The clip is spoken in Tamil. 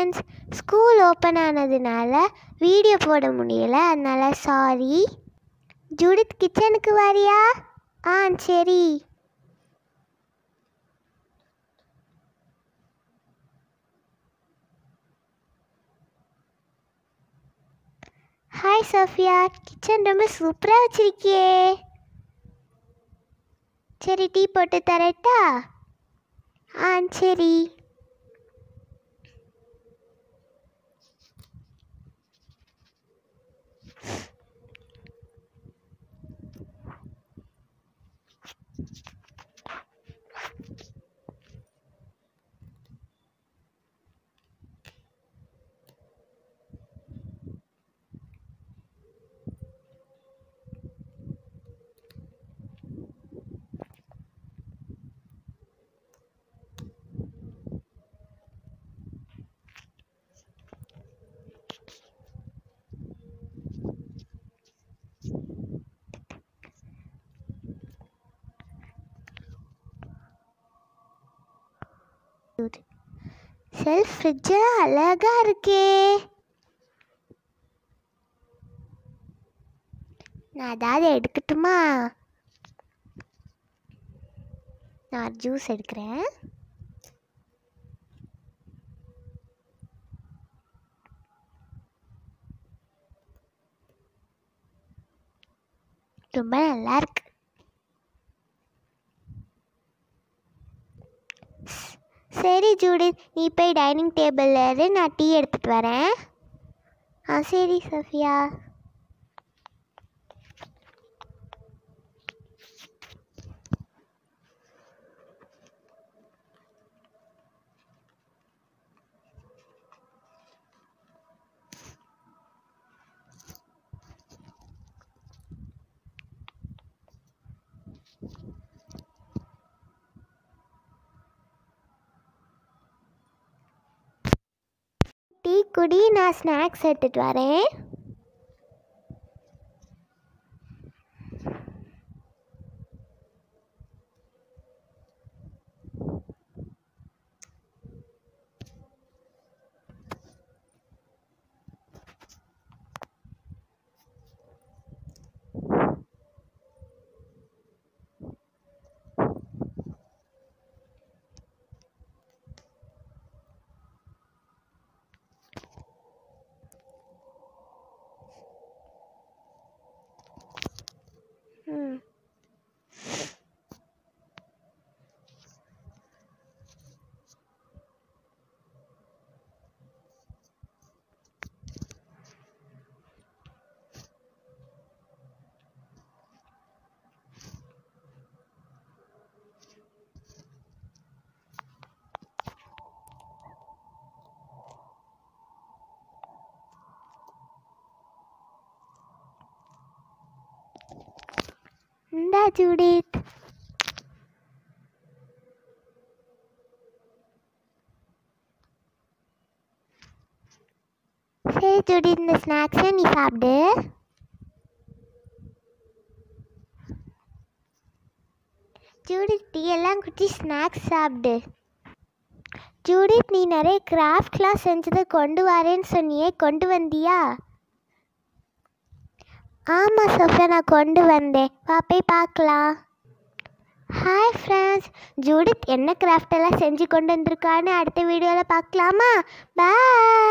ஃப்ரெண்ட்ஸ் ஸ்கூல் ஓப்பன் ஆனதுனால வீடியோ போட முடியல அதனால சாரி ஜூடித் கிச்சனுக்கு வாரியா ஆ சரி ஹாய் சோஃபியா கிச்சன் ரொம்ப சூப்பராக வச்சிருக்கியே சரி டீ போட்டு தரட்டா ஆ சரி செல்ஃப் ஃப்ரிட்ஜெல்லாம் அழகா இருக்கே நான் ஏதாவது எடுக்கட்டுமா நான் ஜூஸ் எடுக்கிறேன் ரொம்ப நல்லா இருக்கு சரி ஜூடித் நீ போய் டைனிங் டேபிளில் இரு நான் டீ எடுத்துகிட்டு வரேன் ஆ சரி சஃபியா டீ குடி நான் ஸ்நாக்ஸ் எடுத்துகிட்டு வரேன் ம் இந்தா ஜூடித் சரி ஜூடித் இந்த ஸ்நாக்ஸை நீ சாப்பிடு ஜூடித் டீ எல்லாம் குடிச்சு ஸ்நாக்ஸ் சாப்பிடு ஜூடித் நீ நிறைய கிராஃப்ட்லாம் செஞ்சதை கொண்டு வரேன்னு சொன்னியே கொண்டு வந்தியா ஆமாம் சோஃபியா நான் கொண்டு வந்தேன் வா போய் பார்க்கலாம் ஹாய் ஃப்ரெண்ட்ஸ் ஜூடித் என்ன கிராஃப்ட் எல்லாம் செஞ்சு கொண்டு வந்திருக்கான்னு அடுத்த வீடியோவில் பார்க்கலாமா பாய்